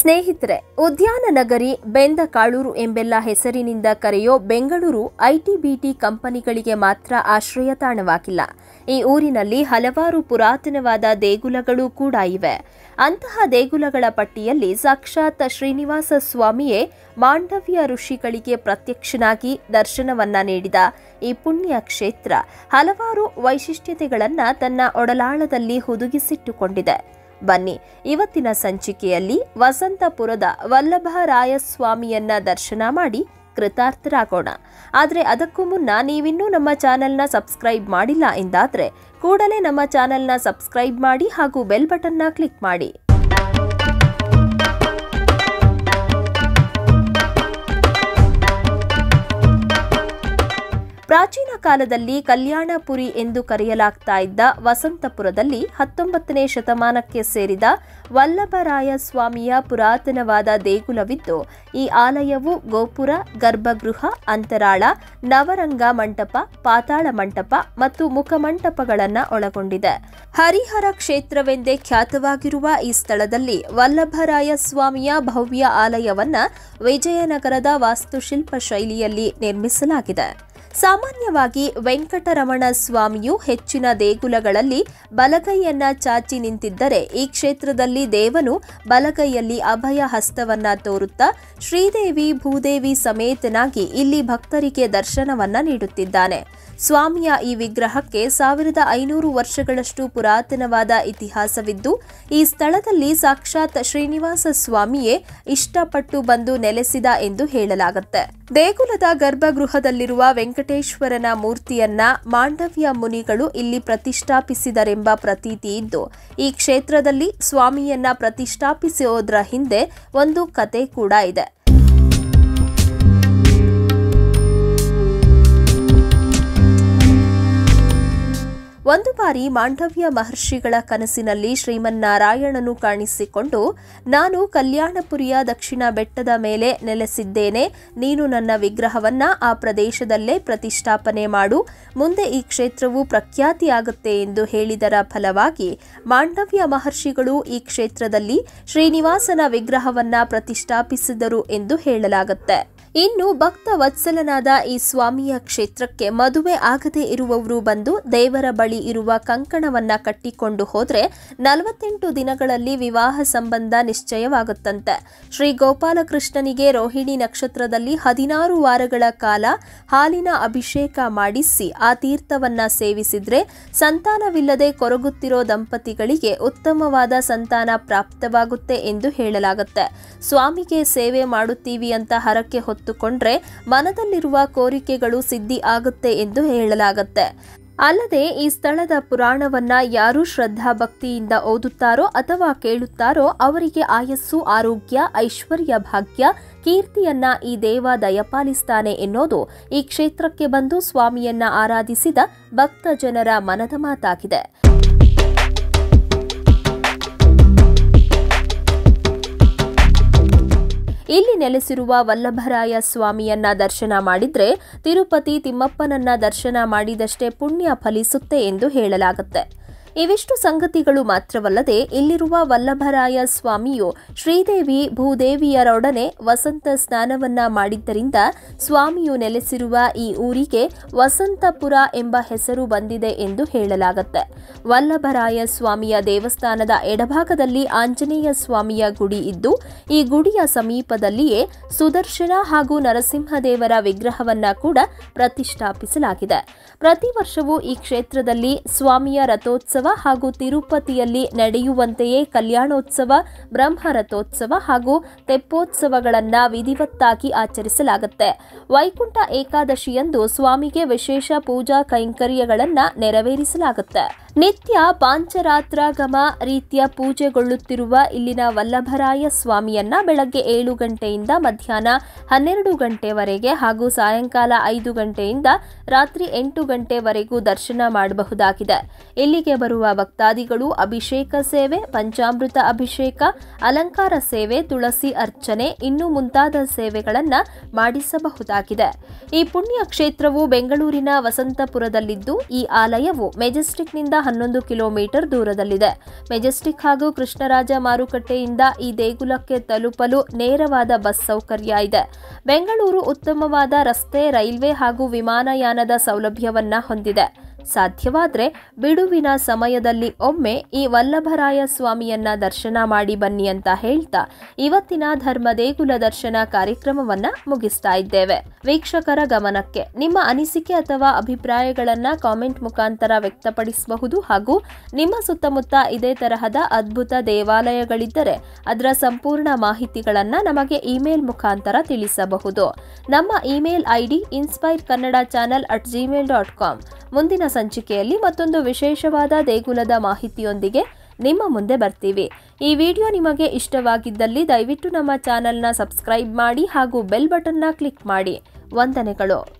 ಸ್ನೇಹಿತರೆ ಉದ್ಯಾನ ನಗರಿ ಬೆಂದಕಾಳೂರು ಎಂಬೆಲ್ಲ ಹೆಸರಿನಿಂದ ಕರೆಯೋ ಬೆಂಗಳೂರು ಐಟಿಬಿಟಿ ಕಂಪನಿಗಳಿಗೆ ಮಾತ್ರ ಆಶ್ರಯ ತಾಣವಾಗಿಲ್ಲ ಈ ಊರಿನಲ್ಲಿ ಹಲವಾರು ಪುರಾತನವಾದ ದೇಗುಲಗಳು ಕೂಡ ಇವೆ ಅಂತಹ ದೇಗುಲಗಳ ಪಟ್ಟಿಯಲ್ಲಿ ಸಾಕ್ಷಾತ್ ಶ್ರೀನಿವಾಸ ಸ್ವಾಮಿಯೇ ಮಾಂಡವ್ಯ ಋಷಿಗಳಿಗೆ ಪ್ರತ್ಯಕ್ಷನಾಗಿ ದರ್ಶನವನ್ನ ನೀಡಿದ ಈ ಪುಣ್ಯ ಕ್ಷೇತ್ರ ಹಲವಾರು ವೈಶಿಷ್ಟ್ಯತೆಗಳನ್ನ ತನ್ನ ಒಡಲಾಳದಲ್ಲಿ ಹುದುಗಿಸಿಟ್ಟುಕೊಂಡಿದೆ ಬನ್ನಿ ಇವತ್ತಿನ ಸಂಚಿಕೆಯಲ್ಲಿ ವಸಂತಪುರದ ವಲ್ಲಭರಾಯಸ್ವಾಮಿಯನ್ನ ದರ್ಶನ ಮಾಡಿ ಕೃತಾರ್ಥರಾಗೋಣ ಆದರೆ ಅದಕ್ಕೂ ಮುನ್ನ ನೀವಿನ್ನೂ ನಮ್ಮ ಚಾನೆಲ್ನ ಸಬ್ಸ್ಕ್ರೈಬ್ ಮಾಡಿಲ್ಲ ಎಂದಾದರೆ ಕೂಡಲೇ ನಮ್ಮ ಚಾನೆಲ್ನ ಸಬ್ಸ್ಕ್ರೈಬ್ ಮಾಡಿ ಹಾಗೂ ಬೆಲ್ ಬಟನ್ನ ಕ್ಲಿಕ್ ಮಾಡಿ ಪ್ರಾಚೀನ ಕಾಲದಲ್ಲಿ ಕಲ್ಯಾಣಪುರಿ ಎಂದು ಕರೆಯಲಾಗ್ತಾ ಇದ್ದ ವಸಂತಪುರದಲ್ಲಿ ಹತ್ತೊಂಬತ್ತನೇ ಶತಮಾನಕ್ಕೆ ಸೇರಿದ ವಲ್ಲಭರಾಯ ಸ್ವಾಮಿಯ ಪುರಾತನವಾದ ದೇಗುಲವಿದ್ದು ಈ ಆಲಯವು ಗೋಪುರ ಗರ್ಭಗೃಹ ಅಂತರಾಳ ನವರಂಗ ಮಂಟಪ ಪಾತಾಳ ಮಂಟಪ ಮತ್ತು ಮುಖಮಂಟಪಗಳನ್ನು ಒಳಗೊಂಡಿದೆ ಹರಿಹರ ಕ್ಷೇತ್ರವೆಂದೇ ಖ್ಯಾತವಾಗಿರುವ ಈ ಸ್ಥಳದಲ್ಲಿ ವಲ್ಲಭರಾಯ ಸ್ವಾಮಿಯ ಭವ್ಯ ಆಲಯವನ್ನ ವಿಜಯನಗರದ ವಾಸ್ತುಶಿಲ್ಪ ಶೈಲಿಯಲ್ಲಿ ನಿರ್ಮಿಸಲಾಗಿದೆ ಸಾಮಾನ್ಯವಾಗಿ ವೆಂಕಟರಮಣ ಸ್ವಾಮಿಯು ಹೆಚ್ಚಿನ ದೇಗುಲಗಳಲ್ಲಿ ಬಲಗೈಯನ್ನ ಚಾಚಿ ನಿಂತಿದ್ದರೆ ಈ ಕ್ಷೇತ್ರದಲ್ಲಿ ದೇವನು ಬಲಗೈಯಲ್ಲಿ ಅಭಯ ಹಸ್ತವನ್ನ ತೋರುತ್ತಾ ಶ್ರೀದೇವಿ ಭೂದೇವಿ ಸಮೇತನಾಗಿ ಇಲ್ಲಿ ಭಕ್ತರಿಗೆ ದರ್ಶನವನ್ನ ನೀಡುತ್ತಿದ್ದಾನೆ ಸ್ವಾಮಿಯ ಈ ವಿಗ್ರಹಕ್ಕೆ ಸಾವಿರದ ಐನೂರು ವರ್ಷಗಳಷ್ಟು ಪುರಾತನವಾದ ಇತಿಹಾಸವಿದ್ದು ಈ ಸ್ಥಳದಲ್ಲಿ ಸಾಕ್ಷಾತ್ ಶ್ರೀನಿವಾಸ ಸ್ವಾಮಿಯೇ ಇಷ್ಟಪಟ್ಟು ಬಂದು ನೆಲೆಸಿದ ಎಂದು ಹೇಳಲಾಗುತ್ತೆ ದೇಗುಲದ ಗರ್ಭಗೃಹದಲ್ಲಿರುವ ವೆಂಕಟೇಶ್ವರನ ಮೂರ್ತಿಯನ್ನ ಮಾಂಡವ್ಯ ಮುನಿಗಳು ಇಲ್ಲಿ ಪ್ರತಿಷ್ಠಾಪಿಸಿದರೆಂಬ ಪ್ರತೀತಿ ಇದ್ದು ಈ ಕ್ಷೇತ್ರದಲ್ಲಿ ಸ್ವಾಮಿಯನ್ನ ಪ್ರತಿಷ್ಠಾಪಿಸೋದ್ರ ಹಿಂದೆ ಒಂದು ಕತೆ ಕೂಡ ಇದೆ ಒಂದು ಬಾರಿ ಮಾಂಡವ್ಯ ಮಹರ್ಷಿಗಳ ಕನಸಿನಲ್ಲಿ ಶ್ರೀಮನ್ನಾರಾಯಣನು ಕಾಣಿಸಿಕೊಂಡು ನಾನು ಕಲ್ಯಾಣಪುರಿಯ ದಕ್ಷಿಣ ಬೆಟ್ಟದ ಮೇಲೆ ನೆಲೆಸಿದ್ದೇನೆ ನೀನು ನನ್ನ ವಿಗ್ರಹವನ್ನ ಆ ಪ್ರದೇಶದಲ್ಲೇ ಪ್ರತಿಷ್ಠಾಪನೆ ಮಾಡು ಮುಂದೆ ಈ ಕ್ಷೇತ್ರವು ಪ್ರಖ್ಯಾತಿಯಾಗುತ್ತೆ ಎಂದು ಹೇಳಿದರ ಫಲವಾಗಿ ಮಾಂಡವ್ಯ ಮಹರ್ಷಿಗಳು ಈ ಕ್ಷೇತ್ರದಲ್ಲಿ ಶ್ರೀನಿವಾಸನ ವಿಗ್ರಹವನ್ನ ಪ್ರತಿಷ್ಠಾಪಿಸಿದರು ಎಂದು ಹೇಳಲಾಗುತ್ತೆ ಇನ್ನು ಭಕ್ತ ವತ್ಸಲನಾದ ಈ ಸ್ವಾಮಿಯ ಕ್ಷೇತ್ರಕ್ಕೆ ಮದುವೆ ಆಗದೇ ಇರುವವರು ಬಂದು ದೇವರ ಬಳಿ ಇರುವ ಕಂಕಣವನ್ನ ಕಟ್ಟಿಕೊಂಡು ಹೋದ್ರೆ ನಲವತ್ತೆಂಟು ದಿನಗಳಲ್ಲಿ ವಿವಾಹ ಸಂಬಂಧ ನಿಶ್ಚಯವಾಗುತ್ತಂತೆ ಶ್ರೀ ಗೋಪಾಲಕೃಷ್ಣನಿಗೆ ರೋಹಿಣಿ ನಕ್ಷತ್ರದಲ್ಲಿ ಹದಿನಾರು ವಾರಗಳ ಕಾಲ ಹಾಲಿನ ಅಭಿಷೇಕ ಮಾಡಿಸಿ ಆ ತೀರ್ಥವನ್ನ ಸೇವಿಸಿದ್ರೆ ಸಂತಾನವಿಲ್ಲದೆ ಕೊರಗುತ್ತಿರೋ ದಂಪತಿಗಳಿಗೆ ಉತ್ತಮವಾದ ಸಂತಾನ ಪ್ರಾಪ್ತವಾಗುತ್ತೆ ಎಂದು ಹೇಳಲಾಗುತ್ತೆ ಸ್ವಾಮಿಗೆ ಸೇವೆ ಮಾಡುತ್ತೀವಿ ಅಂತ ಹರಕೆ ಹೊತ್ತುಕೊಂಡ್ರೆ ಮನದಲ್ಲಿರುವ ಕೋರಿಕೆಗಳು ಸಿದ್ಧಿ ಆಗುತ್ತೆ ಎಂದು ಹೇಳಲಾಗುತ್ತೆ ಅಲ್ಲದೆ ಈ ಸ್ಥಳದ ಪುರಾಣವನ್ನ ಯಾರು ಶ್ರದ್ಧಾ ಭಕ್ತಿಯಿಂದ ಓದುತ್ತಾರೋ ಅಥವಾ ಕೇಳುತ್ತಾರೋ ಅವರಿಗೆ ಆಯಸ್ಸು ಆರೋಗ್ಯ ಐಶ್ವರ್ಯ ಭಾಗ್ಯ ಕೀರ್ತಿಯನ್ನ ಈ ದೇವ ದಯಪಾಲಿಸ್ತಾನೆ ಎನ್ನೋದು ಈ ಕ್ಷೇತ್ರಕ್ಕೆ ಬಂದು ಸ್ವಾಮಿಯನ್ನ ಆರಾಧಿಸಿದ ಭಕ್ತ ಜನರ ಮನದ ಮಾತಾಗಿದೆ ಇಲ್ಲಿ ನೆಲೆಸಿರುವ ವಲ್ಲಭರಾಯ ಸ್ವಾಮಿಯನ್ನ ದರ್ಶನ ಮಾಡಿದ್ರೆ ತಿರುಪತಿ ತಿಮ್ಮಪ್ಪನನ್ನ ದರ್ಶನ ಮಾಡಿದಷ್ಟೇ ಪುಣ್ಯ ಫಲಿಸುತ್ತೆ ಎಂದು ಹೇಳಲಾಗುತ್ತೆ ಇವಿಷ್ಟು ಸಂಗತಿಗಳು ಮಾತ್ರವಲ್ಲದೆ ಇಲ್ಲಿರುವ ವಲ್ಲಭರಾಯ ಸ್ವಾಮಿಯು ಶ್ರೀದೇವಿ ಭೂದೇವಿಯರೊಡನೆ ವಸಂತ ಸ್ನಾನವನ್ನ ಮಾಡಿದ್ದರಿಂದ ಸ್ವಾಮಿಯು ನೆಲೆಸಿರುವ ಈ ಊರಿಗೆ ವಸಂತಪುರ ಎಂಬ ಹೆಸರು ಬಂದಿದೆ ಎಂದು ಹೇಳಲಾಗುತ್ತೆ ವಲ್ಲಭರಾಯ ಸ್ವಾಮಿಯ ದೇವಸ್ಥಾನದ ಎಡಭಾಗದಲ್ಲಿ ಆಂಜನೇಯ ಸ್ವಾಮಿಯ ಗುಡಿ ಇದ್ದು ಈ ಗುಡಿಯ ಸಮೀಪದಲ್ಲಿಯೇ ಸುದರ್ಶನ ಹಾಗೂ ನರಸಿಂಹದೇವರ ವಿಗ್ರಹವನ್ನ ಕೂಡ ಪ್ರತಿಷ್ಠಾಪಿಸಲಾಗಿದೆ ಪ್ರತಿ ವರ್ಷವೂ ಈ ಕ್ಷೇತ್ರದಲ್ಲಿ ಸ್ವಾಮಿಯ ರಥೋತ್ಸವ ಹಾಗೂ ತಿರುಪತಿಯಲ್ಲಿ ನಡೆಯುವಂತೆಯೇ ಕಲ್ಯಾಣೋತ್ಸವ ಬ್ರಹ್ಮ ರಥೋತ್ಸವ ಹಾಗೂ ತೆಪ್ಪೋತ್ಸವಗಳನ್ನ ವಿಧಿವತ್ತಾಗಿ ಆಚರಿಸಲಾಗುತ್ತೆ ವೈಕುಂಠ ಏಕಾದಶಿಯಂದು ಸ್ವಾಮಿಗೆ ವಿಶೇಷ ಪೂಜಾ ಕೈಂಕರ್ಯಗಳನ್ನ ನೆರವೇರಿಸಲಾಗುತ್ತೆ ನಿತ್ಯ ಪಾಂಚರಾತ್ರಾಗಮ ರೀತಿಯ ಪೂಜೆಗೊಳ್ಳುತ್ತಿರುವ ಇಲ್ಲಿನ ವಲ್ಲಭರಾಯ ಸ್ವಾಮಿಯನ್ನ ಬೆಳಗ್ಗೆ ಏಳು ಗಂಟೆಯಿಂದ ಮಧ್ಯಾಹ್ನ ಹನ್ನೆರಡು ಗಂಟೆವರೆಗೆ ಹಾಗೂ ಸಾಯಂಕಾಲ ಐದು ಗಂಟೆಯಿಂದ ರಾತ್ರಿ ಎಂಟು ಗಂಟೆವರೆಗೂ ದರ್ಶನ ಮಾಡಬಹುದಾಗಿದೆ ಇಲ್ಲಿಗೆ ಬರುವ ಭಕ್ತಾದಿಗಳು ಅಭಿಷೇಕ ಸೇವೆ ಪಂಚಾಮೃತ ಅಭಿಷೇಕ ಅಲಂಕಾರ ಸೇವೆ ತುಳಸಿ ಅರ್ಚನೆ ಇನ್ನು ಮುಂತಾದ ಸೇವೆಗಳನ್ನ ಮಾಡಿಸಬಹುದಾಗಿದೆ ಈ ಪುಣ್ಯ ಕ್ಷೇತ್ರವು ಬೆಂಗಳೂರಿನ ವಸಂತಪುರದಲ್ಲಿದ್ದು ಈ ಆಲಯವು ಮೆಜೆಸ್ಟಿಕ್ನಿಂದ ಹನ್ನೊಂದು ಕಿಲೋಮೀಟರ್ ದೂರದಲ್ಲಿದೆ ಮೆಜೆಸ್ಟಿಕ್ ಹಾಗೂ ಕೃಷ್ಣರಾಜ ಮಾರುಕಟ್ಟೆಯಿಂದ ಈ ದೇಗುಲಕ್ಕೆ ತಲುಪಲು ನೇರವಾದ ಬಸ್ ಸೌಕರ್ಯ ಇದೆ ಬೆಂಗಳೂರು ಉತ್ತಮವಾದ ರಸ್ತೆ ರೈಲ್ವೆ ಹಾಗೂ ವಿಮಾನಯಾನದ ಸೌಲಭ್ಯವನ್ನ ಹೊಂದಿದೆ ಸಾಧ್ಯವಾದ್ರೆ ಬಿಡುವಿನ ಸಮಯದಲ್ಲಿ ಒಮ್ಮೆ ಈ ವಲ್ಲಭರಾಯ ಸ್ವಾಮಿಯನ್ನ ದರ್ಶನ ಮಾಡಿ ಬನ್ನಿ ಅಂತ ಹೇಳ್ತಾ ಇವತ್ತಿನ ಧರ್ಮ ದೇಗುಲ ದರ್ಶನ ಕಾರ್ಯಕ್ರಮವನ್ನ ಮುಗಿಸ್ತಾ ಇದ್ದೇವೆ ವೀಕ್ಷಕರ ಗಮನಕ್ಕೆ ನಿಮ್ಮ ಅನಿಸಿಕೆ ಅಥವಾ ಅಭಿಪ್ರಾಯಗಳನ್ನ ಕಾಮೆಂಟ್ ಮುಖಾಂತರ ವ್ಯಕ್ತಪಡಿಸಬಹುದು ಹಾಗೂ ನಿಮ್ಮ ಸುತ್ತಮುತ್ತ ಇದೇ ತರಹದ ಅದ್ಭುತ ದೇವಾಲಯಗಳಿದ್ದರೆ ಅದರ ಸಂಪೂರ್ಣ ಮಾಹಿತಿಗಳನ್ನ ನಮಗೆ ಇಮೇಲ್ ಮುಖಾಂತರ ತಿಳಿಸಬಹುದು ನಮ್ಮ email ID inspire Kannada channel at Gmail dot com ಮುಂದಿನ ಸಂಚಿಕೆಯಲ್ಲಿ ಮತ್ತೊಂದು ವಿಶೇಷವಾದ ದೇಗುಲದ ಮಾಹಿತಿಯೊಂದಿಗೆ ನಿಮ್ಮ ಮುಂದೆ ಬರ್ತೀವಿ ಈ ವಿಡಿಯೋ ನಿಮಗೆ ಇಷ್ಟವಾಗಿದ್ದಲ್ಲಿ ದಯವಿಟ್ಟು ನಮ್ಮ ಚಾನೆಲ್ನ ಸಬ್ಸ್ಕ್ರೈಬ್ ಮಾಡಿ ಹಾಗೂ ಬೆಲ್ ಬಟನ್ನ ಕ್ಲಿಕ್ ಮಾಡಿ ವಂದನೆಗಳು